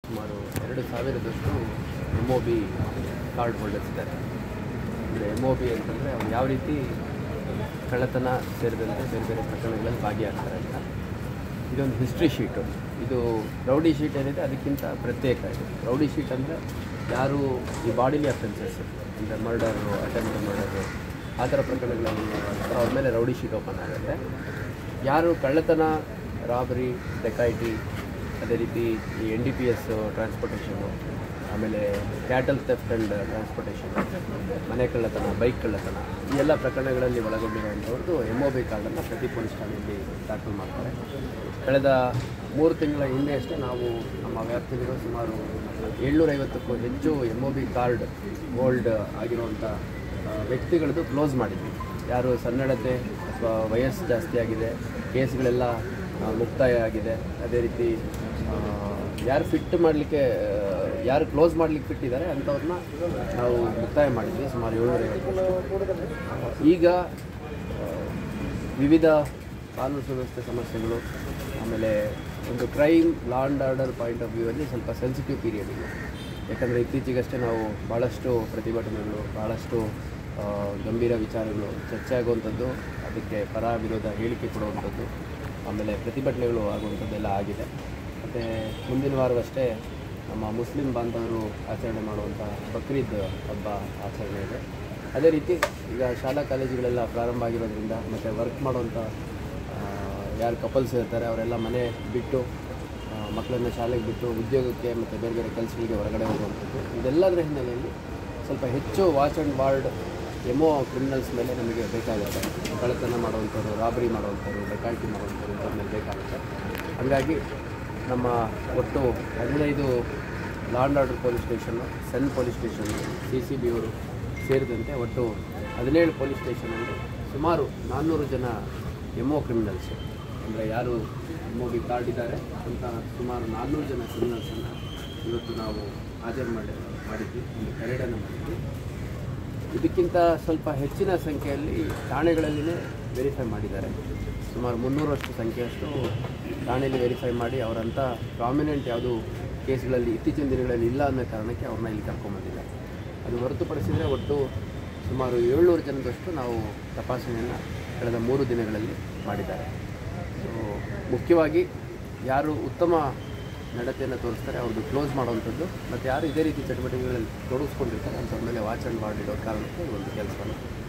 ಸುಮಾರು ಎರಡು ಸಾವಿರದಷ್ಟು M O B card holders ಇದ್ದಾರೆ ಅಂದರೆ ಎಮ್ ಒ ಬಿ ಅಂತಂದರೆ ಅವ್ರು ಯಾವ ರೀತಿ ಕಳ್ಳತನ ಸೇರಿದಂತೆ ಬೇರೆ ಬೇರೆ ಪ್ರಕರಣಗಳಲ್ಲಿ ಭಾಗಿಯಾಗ್ತಾರೆ ಅಂತ ಇದೊಂದು ಹಿಸ್ಟ್ರಿ ಶೀಟು ಇದು ರೌಡಿ ಶೀಟ್ ಏನಿದೆ ಅದಕ್ಕಿಂತ ಪ್ರತ್ಯೇಕ ಇದು ರೌಡಿ ಶೀಟ್ ಅಂದರೆ ಯಾರು ಈ ಬಾಡಿಲಿ ಅಫೆನ್ಸಸ್ ಅಂದರೆ ಮರ್ಡರು ಅಟೆಂಪ್ಟ್ ಮರ್ಡರು ಆ ಥರ ಪ್ರಕರಣಗಳಲ್ಲಿ ಅವ್ರ ಮೇಲೆ ರೌಡಿ ಶೀಟ್ ಓಪನ್ ಆಗುತ್ತೆ ಯಾರು ಕಳ್ಳತನ ರಾಬರಿ ಡೆಕಾಯಿಟಿ ಅದೇ ರೀತಿ ಈ N D P S transportation ಆಮೇಲೆ ಕ್ಯಾಟಲ್ ಥೆಫ್ಟ್ ಆ್ಯಂಡ್ ಟ್ರಾನ್ಸ್ಪೋರ್ಟೇಷನ್ ಮನೆ ಕಳ್ಳತನ ಬೈಕ್ ಕಳ್ಳತನ ಈ ಎಲ್ಲ ಪ್ರಕರಣಗಳಲ್ಲಿ ಒಳಗೊಂಡಿರುವಂಥವ್ರದ್ದು ಎಮ್ ಒ ಬಿ ಕಾರ್ಡನ್ನು ಪ್ರತಿ ಪೊಲೀಸ್ ಠಾಣೆಯಲ್ಲಿ ದಾಖಲು ಮಾಡ್ತಾರೆ ಕಳೆದ ಮೂರು ತಿಂಗಳ ಹಿಂದೆ ಅಷ್ಟೇ ನಾವು ನಮ್ಮ ವ್ಯಾಪ್ತಿಯಲ್ಲಿರೋ ಸುಮಾರು ಏಳ್ನೂರೈವತ್ತಕ್ಕೂ ಹೆಚ್ಚು M O B card hold ಆಗಿರುವಂಥ ಆ, ವ್ಯಕ್ತಿಗಳದ್ದು ಕ್ಲೋಸ್ ಮಾಡಿದ್ವಿ ಯಾರು ಸನ್ನಡತೆ ಅಥವಾ ವಯಸ್ಸು ಜಾಸ್ತಿ ಆಗಿದೆ ಕೇಸ್ಗಳೆಲ್ಲ ಆ, ಮುಕ್ತಾಯ ಆಗಿದೆ ಅದೇ ರೀತಿ ಆ, ಯಾರು ಫಿಟ್ ಮಾಡಲಿಕ್ಕೆ ಯಾರು ಕ್ಲೋಸ್ ಮಾಡ್ಲಿಕ್ಕೆ ಫಿಟ್ ಇದ್ದಾರೆ ಅಂಥವ್ರನ್ನ ನಾವು ಮುಕ್ತಾಯ ಮಾಡಿದ್ವಿ ಸುಮಾರು ಏಳ್ನೂರೈವತ್ತು ಈಗ ಆ, ವಿವಿಧ ಕಾನೂನು ಸುವ್ಯವಸ್ಥೆ ಸಮಸ್ಯೆಗಳು ಆಮೇಲೆ ಒಂದು crime law and order point of view ಅಲ್ಲಿ ಸ್ವಲ್ಪ ಸೆನ್ಸಿಟಿವ್ ಪೀರಿಯಡ್ ಇದೆ ಯಾಕಂದರೆ ಇತ್ತೀಚೆಗಷ್ಟೇ ನಾವು ಭಾಳಷ್ಟು ಪ್ರತಿಭಟನೆಗಳು ಭಾಳಷ್ಟು ಆ, ಗಂಭೀರ ವಿಚಾರಗಳು ಚರ್ಚೆ ಆಗುವಂಥದ್ದು ಅದಕ್ಕೆ ಪರ ವಿರೋಧ ಹೇಳಿಕೆ ಕೊಡುವಂಥದ್ದು ಆಮೇಲೆ ಪ್ರತಿಭಟನೆಗಳು ಆಗುವಂಥದ್ದೆಲ್ಲ ಆಗಿದೆ ಮತ್ತು ಮುಂದಿನ ವಾರವಷ್ಟೇ ನಮ್ಮ ಮುಸ್ಲಿಂ ಬಾಂಧವರು ಆಚರಣೆ ಮಾಡುವಂಥ ಬಕ್ರೀದ್ ಹಬ್ಬ ಆಚರಣೆ ಇದೆ ಅದೇ ರೀತಿ ಈಗ ಶಾಲಾ ಕಾಲೇಜುಗಳೆಲ್ಲ ಪ್ರಾರಂಭ ಆಗಿರೋದ್ರಿಂದ ಮತ್ತು ವರ್ಕ್ ಮಾಡುವಂಥ ಆ, ಯಾರು ಕಪಲ್ಸ್ ಇರ್ತಾರೆ ಅವರೆಲ್ಲ ಮನೆ ಬಿಟ್ಟು ಆ, ಮಕ್ಕಳನ್ನ ಶಾಲೆಗೆ ಬಿಟ್ಟು ಉದ್ಯೋಗಕ್ಕೆ ಮತ್ತು ಬೇರೆ ಬೇರೆ ಕೆಲಸಗಳಿಗೆ ಹೊರಗಡೆ ಹೋಗುವಂಥದ್ದು ಇದೆಲ್ಲದರ ಹಿನ್ನೆಲೆಯಲ್ಲಿ ಸ್ವಲ್ಪ ಹೆಚ್ಚು watch and ward M O criminals ಮೇಲೆ ನಮಗೆ ಬೇಕಾಗುತ್ತೆ ಕಳ್ಳತನ ಮಾಡುವಂಥವ್ರು ರಾಬರಿ ಮಾಡುವಂಥವ್ರು ಡೆಕಾಲ್ಟಿ ಮಾಡುವಂಥವ್ರು ಇಂಥವ್ರ ಮೇಲೆ ಬೇಕಾಗುತ್ತೆ ಹಾಗಾಗಿ ನಮ್ಮ ಒಟ್ಟು ಹದಿನೈದು law and order police station CEN police station C C B ಅವರು ಸೇರಿದಂತೆ ಒಟ್ಟು ಹದಿನೇಳು ಪೊಲೀಸ್ ಸ್ಟೇಷನಲ್ಲಿ ಸುಮಾರು ನಾನ್ನೂರು ಜನ ಎಮೋ ಕ್ರಿಮಿನಲ್ಸ್ ಅಂದರೆ ಯಾರು ಎಮ್ ಒ ಬಿ ಕಾರ್ಡ್ ಇದ್ದಾರೆ ಅಂತ ಸುಮಾರು ನಾನ್ನೂರು ಜನ ಕ್ರಿಮಿನಲ್ಸನ್ನು ಇವತ್ತು ನಾವು ಹಾಜರು ಮಾಡಿ ಮಾಡಿದ್ವಿ ಒಂದು ಪೆರೇಡನ್ನು ಮಾಡಿದ್ವಿ ಇದಕ್ಕಿಂತ ಸ್ವಲ್ಪ ಹೆಚ್ಚಿನ ಸಂಖ್ಯೆಯಲ್ಲಿ ಠಾಣೆಗಳಲ್ಲಿನೇ ವೆರಿಫೈ ಮಾಡಿದ್ದಾರೆ ಸುಮಾರು ಮುನ್ನೂರಷ್ಟು ಸಂಖ್ಯೆಯಷ್ಟು ಠಾಣೆಯಲ್ಲಿ ವೆರಿಫೈ ಮಾಡಿ ಅವರಂಥ ಪ್ರಾಮಿನೆಂಟ್ ಯಾವುದು ಕೇಸ್ಗಳಲ್ಲಿ ಇತ್ತೀಚಿನ ದಿನಗಳಲ್ಲಿ ಇಲ್ಲ ಅನ್ನೋ ಕಾರಣಕ್ಕೆ ಅವ್ರನ್ನ ಇಲ್ಲಿ ಕರ್ಕೊಂಬಂದಿದ್ದಾರೆ ಅದು ಹೊರತುಪಡಿಸಿದರೆ ಒಟ್ಟು ಸುಮಾರು ಏಳ್ನೂರು ಜನದಷ್ಟು ನಾವು ತಪಾಸಣೆಯನ್ನು ಕಳೆದ ಮೂರು ದಿನಗಳಲ್ಲಿ ಮಾಡಿದ್ದಾರೆ ಸೊ ಮುಖ್ಯವಾಗಿ ಯಾರು ಉತ್ತಮ ನಡತೆಯನ್ನು ತೋರಿಸ್ತಾರೆ ಅವ್ರದ್ದು ಕ್ಲೋಸ್ ಮಾಡುವಂಥದ್ದು ಮತ್ತು ಯಾರು ಇದೇ ರೀತಿ ಚಟುವಟಿಕೆಗಳಲ್ಲಿ ತೊಡಗಿಸ್ಕೊಂಡಿರ್ತಾರೆ ಅಂಥವ್ರ ಮೇಲೆ ವಾಚ್ ಆ್ಯಂಡ್ ವಾರ್ಡ್ ಇಡೋ ಕಾರಣಕ್ಕೆ ಈ ಒಂದು ಕೆಲಸವನ್ನು